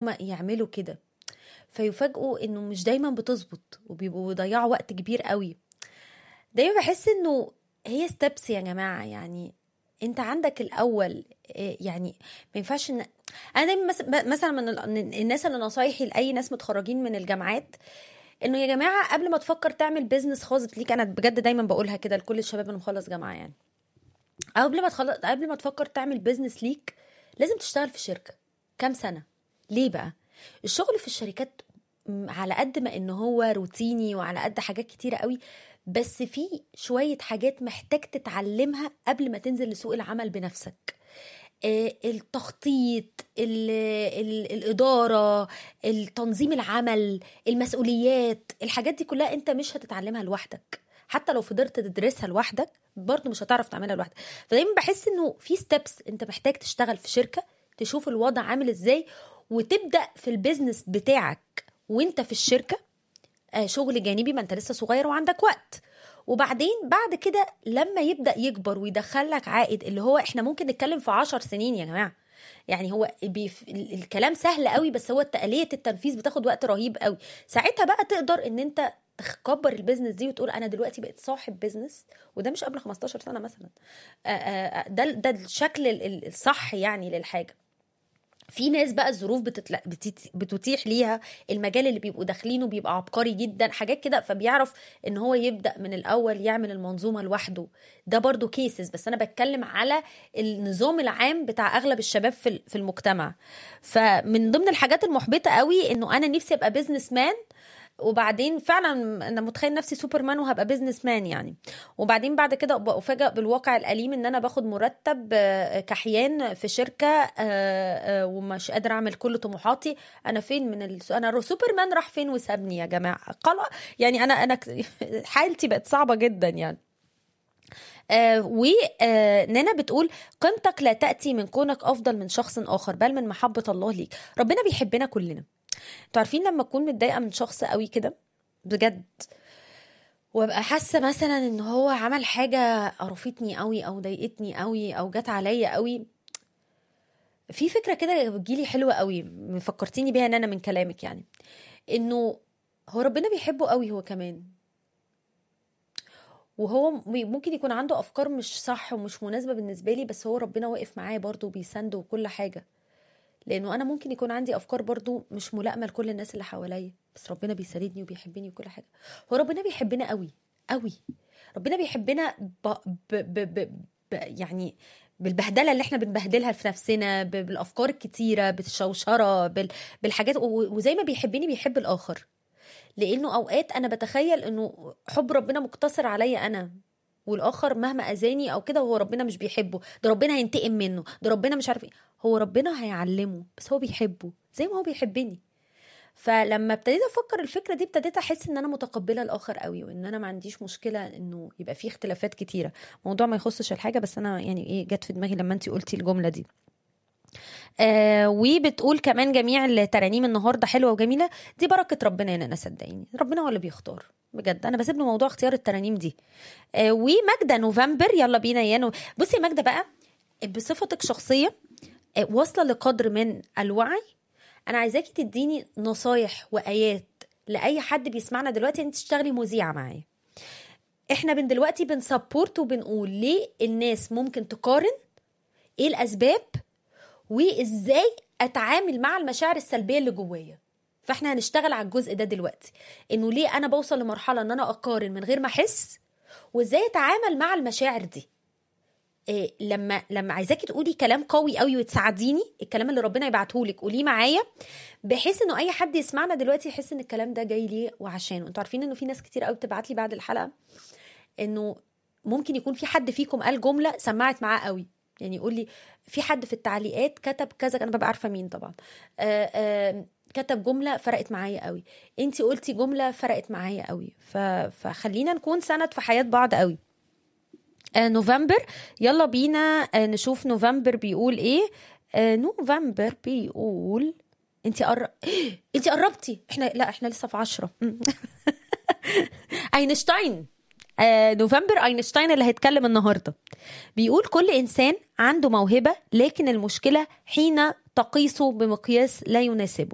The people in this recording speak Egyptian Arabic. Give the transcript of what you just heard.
هم يعملوا كده فيفاجئوا انه مش دايما بتظبط وبيبقوا بيضيعوا وقت كبير قوي دايما بحس انه هي ستيبس يا جماعه يعني انت عندك الاول إيه، يعني ما ينفعش ان انا دايما مس- مثلا من ال- من الناس اللي نصايحي لاي ناس متخرجين من الجامعات انه يا جماعه قبل ما تفكر تعمل بيزنس خاص ليك انا بجد دايما بقولها كده لكل الشباب اللي مخلص جامعه يعني قبل ما تخلص قبل ما تفكر تعمل بيزنس ليك لازم تشتغل في شركه كام سنه ليه بقى الشغل في الشركات م- على قد ما ان هو روتيني وعلى قد حاجات كتيره قوي بس في شويه حاجات محتاج تتعلمها قبل ما تنزل لسوق العمل بنفسك آه، التخطيط ال ال الإدارة التنظيم العمل المسؤوليات الحاجات دي كلها انت مش هتتعلمها لوحدك حتى لو فضلت تدرسها لوحدك برضه مش هتعرف تعملها لوحدك فدايما بحس انه في ستيبس انت محتاج تشتغل في شركة تشوف الوضع عامل ازاي وتبدأ في البيزنس بتاعك وانت في الشركة آه، شغل جانبي ما انت لسه صغير وعندك وقت وبعدين بعد كده لما يبدا يكبر ويدخلك عائد اللي هو احنا ممكن نتكلم في عشر سنين يا جماعه يعني هو بيف... ال- الكلام سهل قوي بس هو آلية التنفيذ بتاخد وقت رهيب قوي ساعتها بقى تقدر ان انت تكبر البيزنس دي وتقول انا دلوقتي بقيت صاحب بيزنس وده مش قبل 15 سنه مثلا آه، آه، آه، ده ده الشكل ال- ال- الصح يعني للحاجه في ناس بقى الظروف بتتلا... بتت... بتتيح ليها المجال اللي بيبقوا داخلينه بيبقى عبقري جدا حاجات كده فبيعرف ان هو يبدا من الاول يعمل المنظومه لوحده ده برضو كيسز بس انا بتكلم على النظام العام بتاع اغلب الشباب في ال- في المجتمع فمن ضمن الحاجات المحبطه قوي انه انا نفسي ابقى بيزنس مان وبعدين فعلا انا متخيل نفسي سوبرمان وهبقى بيزنس مان يعني وبعدين بعد كده ابقى افاجئ بالواقع الاليم ان انا باخد مرتب آه، كحيان في شركه آه، آه، ومش قادره اعمل كل طموحاتي انا فين من ال... انا سوبرمان راح فين وسابني يا جماعه قلق يعني انا انا ك- حالتي بقت صعبه جدا يعني آه ونانا بتقول قيمتك لا تأتي من كونك أفضل من شخص آخر بل من محبة الله ليك ربنا بيحبنا كلنا انتوا عارفين لما أكون متضايقة من شخص قوي كده بجد وابقى حاسه مثلا ان هو عمل حاجه قرفتني قوي او ضايقتني قوي او جت عليا قوي في فكره كده بتجيلي حلوه قوي فكرتيني بيها ان انا من كلامك يعني انه هو ربنا بيحبه قوي هو كمان وهو م- ممكن يكون عنده افكار مش صح ومش مناسبه بالنسبه لي بس هو ربنا واقف معايا برضه وبيسنده وكل حاجه لانه انا ممكن يكون عندي افكار برضو مش ملائمه لكل الناس اللي حواليا بس ربنا بيساندني وبيحبني وكل حاجه هو ربنا بيحبنا قوي قوي ربنا بيحبنا ب... ب... ب... ب... ب... يعني بالبهدله اللي احنا بنبهدلها في نفسنا ب... بالافكار الكتيره بالشوشره بال... بالحاجات و... وزي ما بيحبني بيحب الاخر لانه اوقات انا بتخيل انه حب ربنا مقتصر عليا انا والاخر مهما اذاني او كده هو ربنا مش بيحبه ده ربنا هينتقم منه ده ربنا مش عارف ايه هو ربنا هيعلمه بس هو بيحبه زي ما هو بيحبني فلما ابتديت افكر الفكره دي ابتديت احس ان انا متقبله الاخر قوي وان انا ما عنديش مشكله انه يبقى فيه اختلافات كتيره موضوع ما يخصش الحاجه بس انا يعني ايه جت في دماغي لما انت قلتي الجمله دي آه وبتقول كمان جميع الترانيم النهارده حلوه وجميله دي بركه ربنا يا نانا صدقيني ربنا هو اللي بيختار بجد انا بسيب له موضوع اختيار الترانيم دي آه وماجده نوفمبر يلا بينا يا نو بصي يا ماجده بقى بصفتك شخصيه آه، واصله لقدر من الوعي انا عايزاكي تديني نصايح وايات لاي حد بيسمعنا دلوقتي انت تشتغلي مذيعه معايا احنا من دلوقتي بنسبورت وبنقول ليه الناس ممكن تقارن ايه الاسباب وازاي اتعامل مع المشاعر السلبيه اللي جوايا فاحنا هنشتغل على الجزء ده دلوقتي انه ليه انا بوصل لمرحله ان انا اقارن من غير ما احس وازاي اتعامل مع المشاعر دي إيه لما لما عايزاكي تقولي كلام قوي قوي وتساعديني الكلام اللي ربنا يبعته لك قوليه معايا بحيث انه اي حد يسمعنا دلوقتي يحس ان الكلام ده جاي ليه وعشانه انتوا عارفين انه في ناس كتير قوي بتبعت لي بعد الحلقه انه ممكن يكون في حد فيكم قال جمله سمعت معاه قوي يعني يقول لي في حد في التعليقات كتب كذا انا ببقى عارفه مين طبعا آآ آآ كتب جمله فرقت معايا قوي انت قلتي جمله فرقت معايا قوي ف... فخلينا نكون سند في حياه بعض قوي آه نوفمبر يلا بينا آه نشوف نوفمبر بيقول ايه آه نوفمبر بيقول انت قر... انت قربتي احنا لا احنا لسه في عشرة اينشتاين آه نوفمبر اينشتاين اللي هيتكلم النهارده بيقول كل انسان عنده موهبه لكن المشكله حين تقيسه بمقياس لا يناسبه